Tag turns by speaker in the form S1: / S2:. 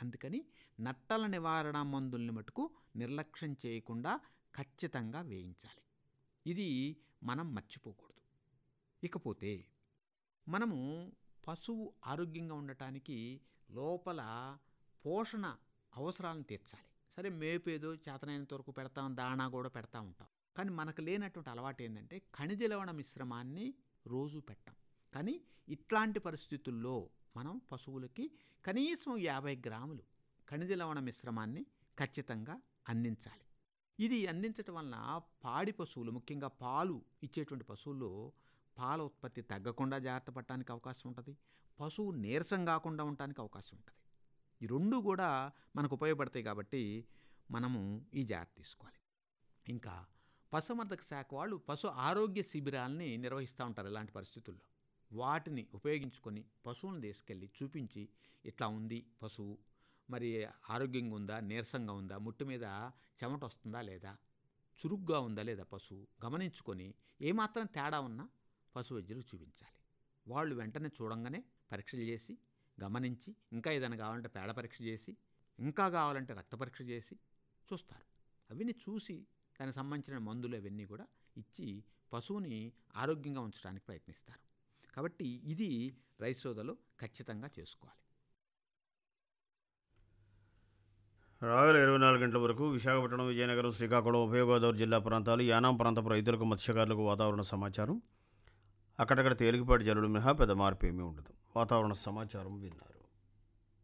S1: అందుకని నట్టల నివారణ మందుల్ని మటుకు నిర్లక్ష్యం చేయకుండా ఖచ్చితంగా వేయించాలి ఇది మనం మర్చిపోకూడదు ఇకపోతే మనము పశువు ఆరోగ్యంగా ఉండటానికి లోపల పోషణ అవసరాలను తీర్చాలి సరే మేపు ఏదో చేతనైనంత వరకు పెడతాం దాణా కూడా పెడతా ఉంటాం కానీ మనకు లేనటువంటి అలవాటు ఏంటంటే ఖనిజ లవణ మిశ్రమాన్ని రోజు పెట్టాం కానీ ఇట్లాంటి పరిస్థితుల్లో మనం పశువులకి కనీసం యాభై గ్రాములు ఖనిజ లవణ మిశ్రమాన్ని ఖచ్చితంగా అందించాలి ఇది అందించటం వలన పాడి పశువులు ముఖ్యంగా పాలు ఇచ్చేటువంటి పశువుల్లో పాల ఉత్పత్తి తగ్గకుండా జాగ్రత్త పడటానికి అవకాశం ఉంటుంది పశువు నీరసం కాకుండా ఉండటానికి అవకాశం ఉంటుంది ఈ రెండు కూడా మనకు ఉపయోగపడతాయి కాబట్టి మనము ఈ జాగ్రత్త తీసుకోవాలి ఇంకా పశుసంవర్ధక శాఖ వాళ్ళు పశు ఆరోగ్య శిబిరాలని నిర్వహిస్తూ ఉంటారు ఇలాంటి పరిస్థితుల్లో వాటిని ఉపయోగించుకొని పశువులను తీసుకెళ్ళి చూపించి ఇట్లా ఉంది పశువు మరి ఆరోగ్యంగా ఉందా నీరసంగా ఉందా ముట్టు మీద చెమట వస్తుందా లేదా చురుగ్గా ఉందా లేదా పశువు గమనించుకొని ఏమాత్రం తేడా ఉన్నా పశు వైద్యులకు చూపించాలి వాళ్ళు వెంటనే చూడంగానే పరీక్షలు చేసి గమనించి ఇంకా ఏదైనా కావాలంటే పేడ పరీక్ష చేసి ఇంకా కావాలంటే రక్త పరీక్ష చేసి చూస్తారు అవన్నీ చూసి దానికి సంబంధించిన మందులు అవన్నీ కూడా ఇచ్చి పశువుని ఆరోగ్యంగా ఉంచడానికి ప్రయత్నిస్తారు కాబట్టి ఇది రైతు సోదలు ఖచ్చితంగా చేసుకోవాలి
S2: రాగల ఇరవై నాలుగు గంటల వరకు విశాఖపట్నం విజయనగరం శ్రీకాకుళం ఉభయ గోదావరి జిల్లా ప్రాంతాలు యానాం ప్రాంతపు రైతులకు మత్స్యకారులకు వాతావరణ సమాచారం అక్కడక్కడ తేలికపాటి జల్లులు మినహా పెద్ద మార్పు ఏమీ ఉండదు వాతావరణ సమాచారం విన్నారు